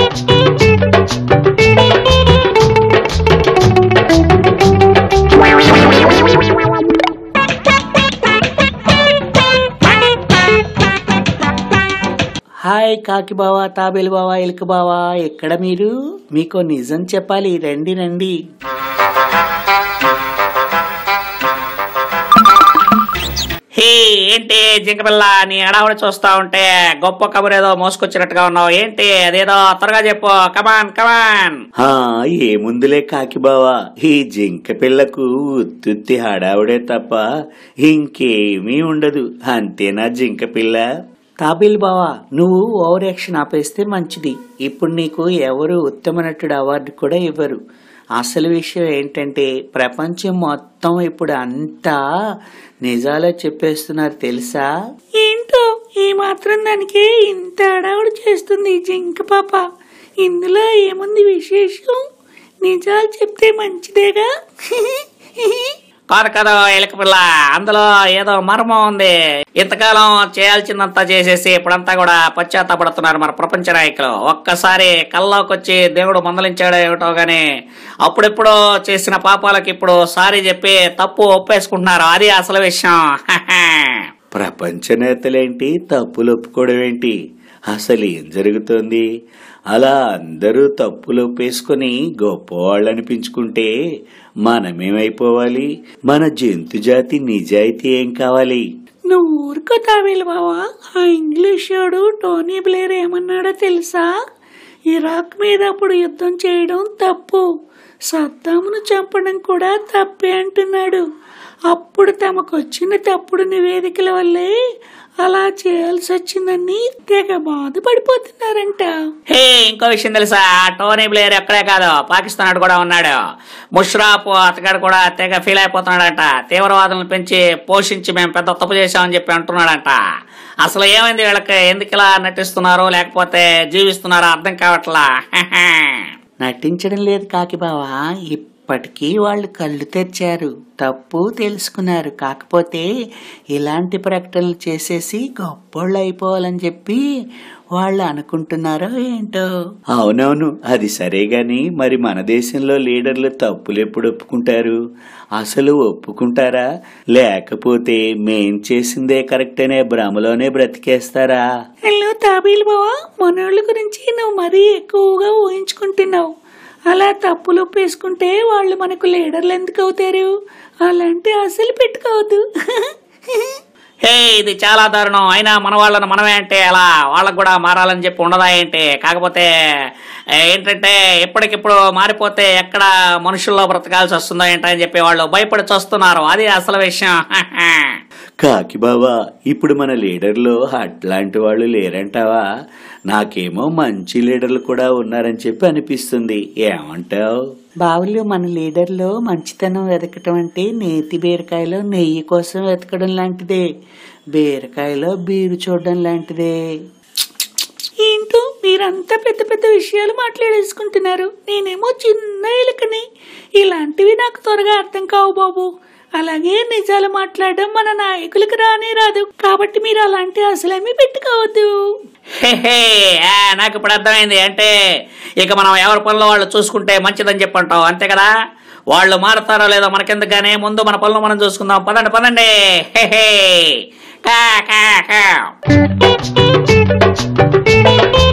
hi కాకి బావా తాబేలు బావా ఎలుక బావా ఎక్కడ మీరు మీకు నిజం చెప్పాలి రండి రండి హే ఏంటి జింకపిల్ల నీ అడావుడి చూస్తా ఉంటే గొప్ప కబురు ఏదో మోసుకొచ్చినట్టుగా ఉన్నావు ఏంటి అదేదో త్వరగా చెప్పు కమాన్ కమాన్ హా ఏముందిలే కాకి బావా ఈ జింక పిల్లకు ఉత్తుత్తి హడావుడే తప్ప ఇంకేమీ ఉండదు అంతేనా జింక పిల్ల తాబేలు బావా నువ్వు ఓవర్ యాక్షన్ ఆపేస్తే మంచిది ఇప్పుడు నీకు ఎవరు ఉత్తమ నటుడు అవార్డు కూడా ఇవ్వరు అసలు విషయం ఏంటంటే ప్రపంచం మొత్తం ఇప్పుడు అంతా నిజాలే చెప్పేస్తున్నారు తెలుసా ఏంటో ఈ మాత్రం దానికి ఇంత అడవుడు చేస్తుంది ఈ జింక పాప ఇందులో ఏముంది విశేషం నిజాలు చెప్తే మంచిదేగా కాదు కదా ఎలక పిల్ల అందులో ఏదో మర్మం ఉంది ఇంతకాలం చేయాల్సిందంతా చేసేసి ఇప్పుడంతా కూడా పశ్చాత్తాపడుతున్నారు మన ప్రపంచ నాయకులు ఒక్కసారి కల్లోకి వచ్చి దేవుడు మందలించాడో ఏమిటో గాని అప్పుడెప్పుడు చేసిన పాపాలకు ఇప్పుడు సారీ చెప్పి తప్పు ఒప్పేసుకుంటున్నారు అది అసలు విషయం ప్రపంచ నేతలేంటి తప్పులు ఒప్పుకోవడం ఏంటి అసలు ఏం జరుగుతోంది అలా అందరూ తప్పులు ఒప్పేసుకొని గొప్పవాళ్ళు అనిపించుకుంటే మనమేమైపోవాలి మన జంతు జాతి నిజాయితీ ఏం కావాలి నువ్వు ఊరుకో తావేలు బావా ఆ ఇంగ్లీష్ వాడు టోనీ బ్లేర్ ఏమన్నాడో తెలుసా ఇరాక్ మీద అప్పుడు యుద్ధం చేయడం తప్పు సద్దామును చంపడం కూడా తప్పే అంటున్నాడు అప్పుడు తమకు వచ్చిన తప్పుడు నివేదికల వల్లే అలా చేయాల్సి వచ్చిందని తెగ బాధపడిపోతున్నారంట హే ఇంకో విషయం తెలుసా టోనీ బ్లేయర్ ఎక్కడే కాదు పాకిస్తాన్ కూడా ఉన్నాడు ముష్రాఫ్ అతగాడు కూడా తెగ ఫీల్ అయిపోతున్నాడంట తీవ్రవాదులను పెంచి పోషించి మేము పెద్ద తప్పు చేశామని చెప్పి అంటున్నాడంట అసలు ఏమైంది వీళ్ళకి ఎందుకు ఇలా నటిస్తున్నారో లేకపోతే జీవిస్తున్నారో అర్థం కావట్లా నటించడం లేదు కాకి బావా ఇప్పటికీ వాళ్ళు కళ్ళు తెరిచారు తప్పు తెలుసుకున్నారు కాకపోతే ఇలాంటి ప్రకటనలు చేసేసి గొప్పోళ్ళు అయిపోవాలని చెప్పి వాళ్ళు అనుకుంటున్నారో ఏంటో అవునవును అది సరే గాని మరి మన దేశంలో లీడర్లు తప్పులు ఎప్పుడు ఒప్పుకుంటారు అసలు ఒప్పుకుంటారా లేకపోతే మేం చేసిందే కరెక్ట్ అనే భ్రమలోనే బ్రతికేస్తారా హలో తాబీలు బావా మనోళ్ళ గురించి నువ్వు మరీ ఎక్కువగా ఊహించుకుంటున్నావు అలా తప్పులు ఒప్పేసుకుంటే వాళ్ళు మనకు లీడర్లు ఎందుకు అవుతారు అలాంటి అసలు పెట్టుకోవద్దు హే ఇది చాలా దారుణం అయినా మన వాళ్ళని మనమే అంటే అలా వాళ్ళకు కూడా మారాలని చెప్పి ఉండదా ఏంటి కాకపోతే ఏ, ఏంటంటే ఎప్పటికిప్పుడు మారిపోతే ఎక్కడ మనుషుల్లో బ్రతకాల్సి వస్తుందో ఏంటని చెప్పి వాళ్ళు భయపడి చూస్తున్నారు అది అసలు విషయం కాకి బావా ఇప్పుడు మన లీడర్లో అట్లాంటి వాళ్ళు లేరంటావా నాకేమో మంచి లీడర్లు కూడా ఉన్నారని చెప్పి అనిపిస్తుంది ఏమంటావు బావులు మన లీడర్లో మంచితనం వెతకటం అంటే నేతి బీరకాయలో నెయ్యి కోసం వెతకడం లాంటిదే బీరకాయలో బీరు చూడడం లాంటిదే ఏంటో మీరంతా పెద్ద పెద్ద విషయాలు మాట్లాడేసుకుంటున్నారు నేనేమో చిన్న ఎలుకని ఇలాంటివి నాకు త్వరగా అర్థం కావు బాబు అలాగే నిజాలు మాట్లాడడం మన నాయకులకు రానే రాదు కాబట్టి మీరు అలాంటి అసలేమీ పెట్టుకోవద్దు నాకు ఇప్పుడు అర్థమైంది అంటే ఇక మనం ఎవరి పనులు వాళ్ళు చూసుకుంటే మంచిదని చెప్పంటావు అంతే కదా వాళ్ళు మారుతారో లేదో మనకెందుకు గానీ ముందు మన పనులు మనం చూసుకుందాం పదండి పదండి హే హే కా కా కా